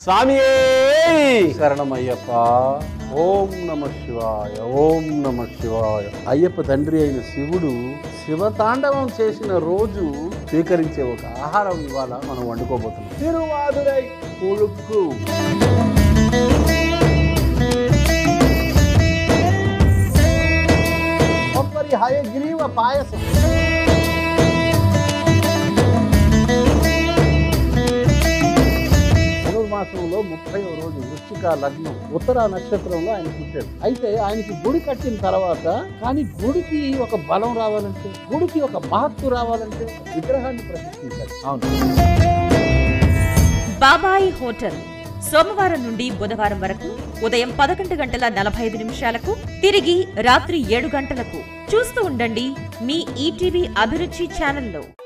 స్వామి శరణమయ్యప్ప ఓం నమ శివాయ ఓం నమ శివాయ అయ్యప్ప తండ్రి అయిన శివుడు శివతాండవం చేసిన రోజు స్వీకరించే ఒక ఆహారం ఇవాళ మనం వండుకోబోతున్నాం తిరువాదురై పులుకు కొబ్బరి హయగ్రీవ పాయసం ధనుర్మాసంలో ముప్పై రోజు వృశ్చిక లగ్నం ఉత్తర నక్షత్రంలో ఆయన పుట్టాడు అయితే ఆయనకి గుడి కట్టిన తర్వాత కానీ గుడికి ఒక బలం రావాలంటే గుడికి ఒక మహత్తు రావాలంటే విగ్రహాన్ని ప్రతిష్ఠించాలి అవును బాబాయి హోటల్ సోమవారం నుండి బుధవారం వరకు ఉదయం పదకొండు గంటల నలభై ఐదు నిమిషాలకు తిరిగి రాత్రి ఏడు గంటలకు చూస్తూ ఉండండి మీ ఈటీవీ అభిరుచి ఛానల్లో